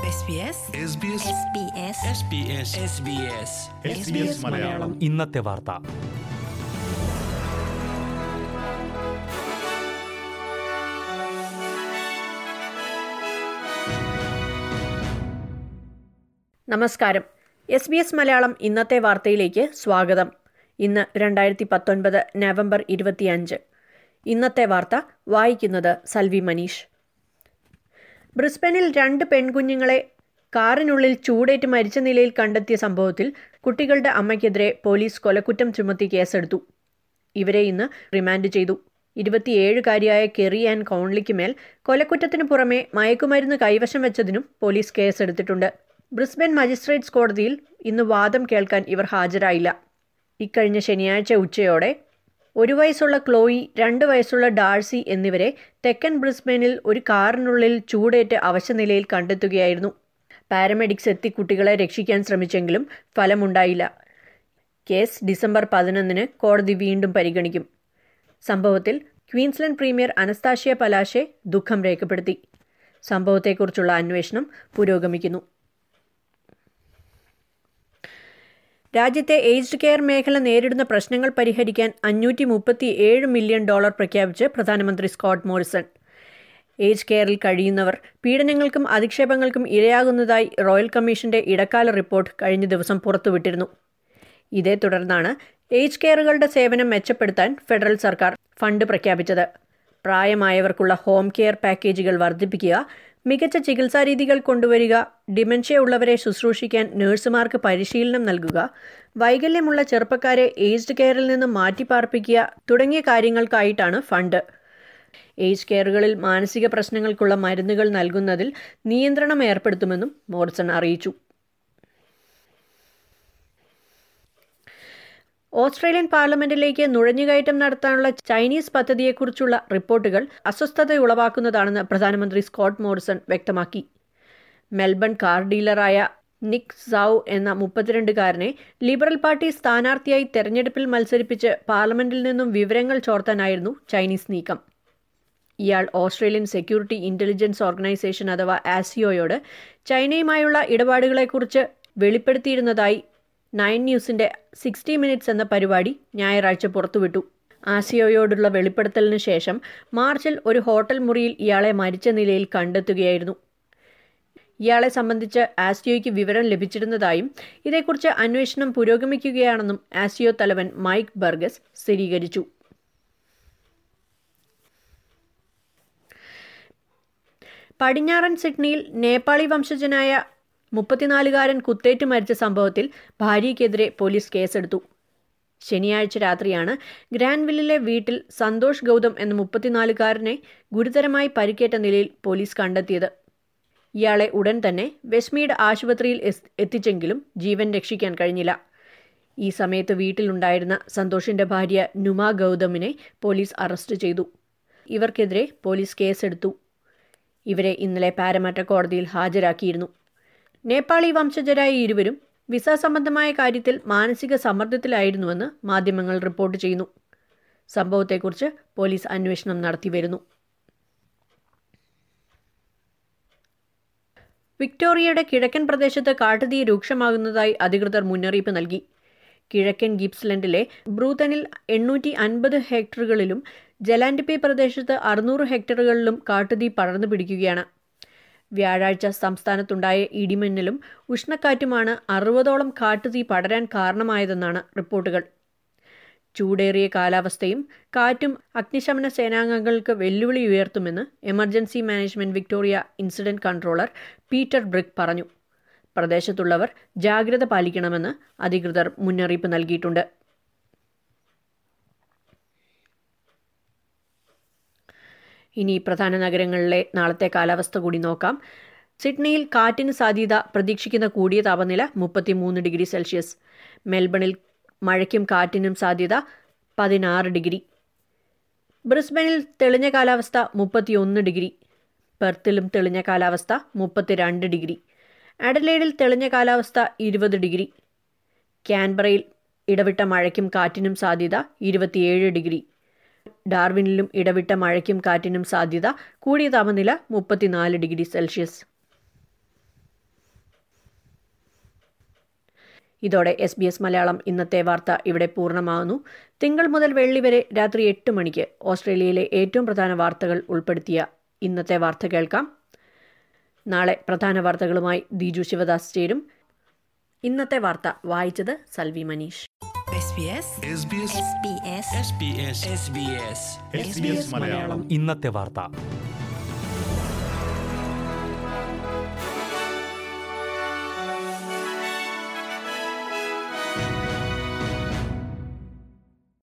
SBS SBS SBS SBS SBS Malayalam ഇന്നത്തെ വാർത്ത നമസ്കാരം എസ് ബി എസ് മലയാളം ഇന്നത്തെ വാർത്തയിലേക്ക് സ്വാഗതം ഇന്ന് രണ്ടായിരത്തി പത്തൊൻപത് നവംബർ ഇരുപത്തിയഞ്ച് ഇന്നത്തെ വാർത്ത വായിക്കുന്നത് സൽവി മനീഷ് ബ്രിസ്ബനിൽ രണ്ട് പെൺകുഞ്ഞുങ്ങളെ കാറിനുള്ളിൽ ചൂടേറ്റ് മരിച്ച നിലയിൽ കണ്ടെത്തിയ സംഭവത്തിൽ കുട്ടികളുടെ അമ്മയ്ക്കെതിരെ പോലീസ് കൊലക്കുറ്റം ചുമത്തി കേസെടുത്തു ഇവരെ ഇന്ന് റിമാൻഡ് ചെയ്തു ഇരുപത്തിയേഴുകാരിയായ കെറി ആൻഡ് കോൺലിക്ക് മേൽ കൊലക്കുറ്റത്തിനു പുറമെ മയക്കുമരുന്ന് കൈവശം വെച്ചതിനും പോലീസ് കേസെടുത്തിട്ടുണ്ട് ബ്രിസ്ബൻ മജിസ്ട്രേറ്റ്സ് കോടതിയിൽ ഇന്ന് വാദം കേൾക്കാൻ ഇവർ ഹാജരായില്ല ഇക്കഴിഞ്ഞ ശനിയാഴ്ച ഉച്ചയോടെ ഒരു വയസ്സുള്ള ക്ലോയി രണ്ട് വയസ്സുള്ള ഡാഴ്സി എന്നിവരെ തെക്കൻ ബ്രിസ്ബനിൽ ഒരു കാറിനുള്ളിൽ ചൂടേറ്റ് അവശനിലയിൽ കണ്ടെത്തുകയായിരുന്നു പാരമെഡിക്സ് എത്തി കുട്ടികളെ രക്ഷിക്കാൻ ശ്രമിച്ചെങ്കിലും ഫലമുണ്ടായില്ല കേസ് ഡിസംബർ പതിനൊന്നിന് കോടതി വീണ്ടും പരിഗണിക്കും സംഭവത്തിൽ ക്വീൻസ്ലൻഡ് പ്രീമിയർ അനസ്താഷ്യ പലാശെ ദുഃഖം രേഖപ്പെടുത്തി സംഭവത്തെക്കുറിച്ചുള്ള അന്വേഷണം പുരോഗമിക്കുന്നു രാജ്യത്തെ ഏജ്ഡ് കെയർ മേഖല നേരിടുന്ന പ്രശ്നങ്ങൾ പരിഹരിക്കാൻ അഞ്ഞൂറ്റി മുപ്പത്തി ഏഴ് മില്യൺ ഡോളർ പ്രഖ്യാപിച്ച് പ്രധാനമന്ത്രി സ്കോട്ട് മോറിസൺ ഏജ് കെയറിൽ കഴിയുന്നവർ പീഡനങ്ങൾക്കും അധിക്ഷേപങ്ങൾക്കും ഇരയാകുന്നതായി റോയൽ കമ്മീഷന്റെ ഇടക്കാല റിപ്പോർട്ട് കഴിഞ്ഞ ദിവസം പുറത്തുവിട്ടിരുന്നു ഇതേ തുടർന്നാണ് ഏജ് കെയറുകളുടെ സേവനം മെച്ചപ്പെടുത്താൻ ഫെഡറൽ സർക്കാർ ഫണ്ട് പ്രഖ്യാപിച്ചത് പ്രായമായവർക്കുള്ള ഹോം കെയർ പാക്കേജുകൾ വർദ്ധിപ്പിക്കുക മികച്ച ചികിത്സാ രീതികൾ കൊണ്ടുവരിക ഡിമെൻഷ്യ ഉള്ളവരെ ശുശ്രൂഷിക്കാൻ നഴ്സുമാർക്ക് പരിശീലനം നൽകുക വൈകല്യമുള്ള ചെറുപ്പക്കാരെ ഏജ്ഡ് കെയറിൽ നിന്ന് മാറ്റിപ്പാർപ്പിക്കുക തുടങ്ങിയ കാര്യങ്ങൾക്കായിട്ടാണ് ഫണ്ട് ഏജ് കെയറുകളിൽ മാനസിക പ്രശ്നങ്ങൾക്കുള്ള മരുന്നുകൾ നൽകുന്നതിൽ നിയന്ത്രണം ഏർപ്പെടുത്തുമെന്നും മോറിസൺ അറിയിച്ചു ഓസ്ട്രേലിയൻ പാർലമെന്റിലേക്ക് നുഴഞ്ഞുകയറ്റം നടത്താനുള്ള ചൈനീസ് പദ്ധതിയെക്കുറിച്ചുള്ള റിപ്പോർട്ടുകൾ അസ്വസ്ഥതയുളവാക്കുന്നതാണെന്ന് പ്രധാനമന്ത്രി സ്കോട്ട് മോറിസൺ വ്യക്തമാക്കി മെൽബൺ കാർ ഡീലറായ നിക് സൗ എന്ന മുപ്പത്തിരണ്ടുകാരനെ ലിബറൽ പാർട്ടി സ്ഥാനാർത്ഥിയായി തെരഞ്ഞെടുപ്പിൽ മത്സരിപ്പിച്ച് പാർലമെന്റിൽ നിന്നും വിവരങ്ങൾ ചോർത്താനായിരുന്നു ചൈനീസ് നീക്കം ഇയാൾ ഓസ്ട്രേലിയൻ സെക്യൂരിറ്റി ഇന്റലിജൻസ് ഓർഗനൈസേഷൻ അഥവാ ആസിയോയോട് ചൈനയുമായുള്ള ഇടപാടുകളെക്കുറിച്ച് വെളിപ്പെടുത്തിയിരുന്നതായി നയൻ ന്യൂസിന്റെ സിക്സ്റ്റി മിനിറ്റ്സ് എന്ന പരിപാടി ഞായറാഴ്ച പുറത്തുവിട്ടു ആസിയോയോടുള്ള വെളിപ്പെടുത്തലിന് ശേഷം മാർച്ചിൽ ഒരു ഹോട്ടൽ മുറിയിൽ ഇയാളെ മരിച്ച നിലയിൽ കണ്ടെത്തുകയായിരുന്നു ഇയാളെ സംബന്ധിച്ച് ആസിയോയ്ക്ക് വിവരം ലഭിച്ചിരുന്നതായും ഇതേക്കുറിച്ച് അന്വേഷണം പുരോഗമിക്കുകയാണെന്നും ആസിയോ തലവൻ മൈക്ക് ബർഗസ് സ്ഥിരീകരിച്ചു പടിഞ്ഞാറൻ സിഡ്നിയിൽ നേപ്പാളി വംശജനായ മുപ്പത്തിനാലുകാരൻ കുത്തേറ്റ് മരിച്ച സംഭവത്തിൽ ഭാര്യയ്ക്കെതിരെ പോലീസ് കേസെടുത്തു ശനിയാഴ്ച രാത്രിയാണ് ഗ്രാൻവില്ലിലെ വീട്ടിൽ സന്തോഷ് ഗൗതം എന്ന മുപ്പത്തിനാലുകാരനെ ഗുരുതരമായി പരിക്കേറ്റ നിലയിൽ പോലീസ് കണ്ടെത്തിയത് ഇയാളെ ഉടൻ തന്നെ വെസ്റ്റ്മീഡ് ആശുപത്രിയിൽ എത്തിച്ചെങ്കിലും ജീവൻ രക്ഷിക്കാൻ കഴിഞ്ഞില്ല ഈ സമയത്ത് വീട്ടിലുണ്ടായിരുന്ന സന്തോഷിന്റെ ഭാര്യ നുമ ഗൗതമിനെ പോലീസ് അറസ്റ്റ് ചെയ്തു ഇവർക്കെതിരെ പോലീസ് കേസെടുത്തു ഇവരെ ഇന്നലെ പാരമാറ്റ കോടതിയിൽ ഹാജരാക്കിയിരുന്നു നേപ്പാളി വംശജരായ ഇരുവരും വിസ സംബന്ധമായ കാര്യത്തിൽ മാനസിക സമ്മർദ്ദത്തിലായിരുന്നുവെന്ന് മാധ്യമങ്ങൾ റിപ്പോർട്ട് ചെയ്യുന്നു സംഭവത്തെക്കുറിച്ച് പോലീസ് അന്വേഷണം നടത്തിവരുന്നു വിക്ടോറിയയുടെ കിഴക്കൻ പ്രദേശത്ത് കാട്ടുതീ രൂക്ഷമാകുന്നതായി അധികൃതർ മുന്നറിയിപ്പ് നൽകി കിഴക്കൻ ഗിപ്സ്ലൻഡിലെ ബ്രൂതനിൽ എണ്ണൂറ്റി അൻപത് ഹെക്ടറുകളിലും ജലാൻഡിപ്പെ പ്രദേശത്ത് അറുന്നൂറ് ഹെക്ടറുകളിലും കാട്ടുതീ പടർന്നു പിടിക്കുകയാണ് വ്യാഴാഴ്ച സംസ്ഥാനത്തുണ്ടായ ഇടിമിന്നലും ഉഷ്ണക്കാറ്റുമാണ് അറുപതോളം കാട്ടുതീ പടരാൻ കാരണമായതെന്നാണ് റിപ്പോർട്ടുകൾ ചൂടേറിയ കാലാവസ്ഥയും കാറ്റും അഗ്നിശമന സേനാംഗങ്ങൾക്ക് വെല്ലുവിളി ഉയർത്തുമെന്ന് emergency management Victoria incident controller Peter Brick പറഞ്ഞു പ്രദേശത്തുള്ളവർ ജാഗ്രത പാലിക്കണമെന്ന് അധികൃതർ മുന്നറിയിപ്പ് നൽകിയിട്ടുണ്ട് ഇനി പ്രധാന നഗരങ്ങളിലെ നാളത്തെ കാലാവസ്ഥ കൂടി നോക്കാം സിഡ്നിയിൽ കാറ്റിന് സാധ്യത പ്രതീക്ഷിക്കുന്ന കൂടിയ താപനില മുപ്പത്തിമൂന്ന് ഡിഗ്രി സെൽഷ്യസ് മെൽബണിൽ മഴയ്ക്കും കാറ്റിനും സാധ്യത പതിനാറ് ഡിഗ്രി ബ്രിസ്ബനിൽ തെളിഞ്ഞ കാലാവസ്ഥ മുപ്പത്തിയൊന്ന് ഡിഗ്രി പെർത്തിലും തെളിഞ്ഞ കാലാവസ്ഥ മുപ്പത്തിരണ്ട് ഡിഗ്രി അഡലേഡിൽ തെളിഞ്ഞ കാലാവസ്ഥ ഇരുപത് ഡിഗ്രി ക്യാൻബറയിൽ ഇടവിട്ട മഴയ്ക്കും കാറ്റിനും സാധ്യത ഇരുപത്തിയേഴ് ഡിഗ്രി ഡാർവിനിലും ഇടവിട്ട മഴയ്ക്കും കാറ്റിനും സാധ്യത കൂടിയ താപനില മുപ്പത്തിനാല് ഡിഗ്രി സെൽഷ്യസ് ഇതോടെ എസ് ബി എസ് മലയാളം ഇന്നത്തെ വാർത്ത ഇവിടെ പൂർണ്ണമാകുന്നു തിങ്കൾ മുതൽ വെള്ളി വരെ രാത്രി എട്ട് മണിക്ക് ഓസ്ട്രേലിയയിലെ ഏറ്റവും പ്രധാന വാർത്തകൾ ഉൾപ്പെടുത്തിയ ഇന്നത്തെ വാർത്ത കേൾക്കാം നാളെ പ്രധാന വാർത്തകളുമായി ദിജു ശിവദാസ് ചേരും ഇന്നത്തെ വാർത്ത വായിച്ചത് സൽവി മനീഷ് SBS ഇന്നത്തെ വാർത്ത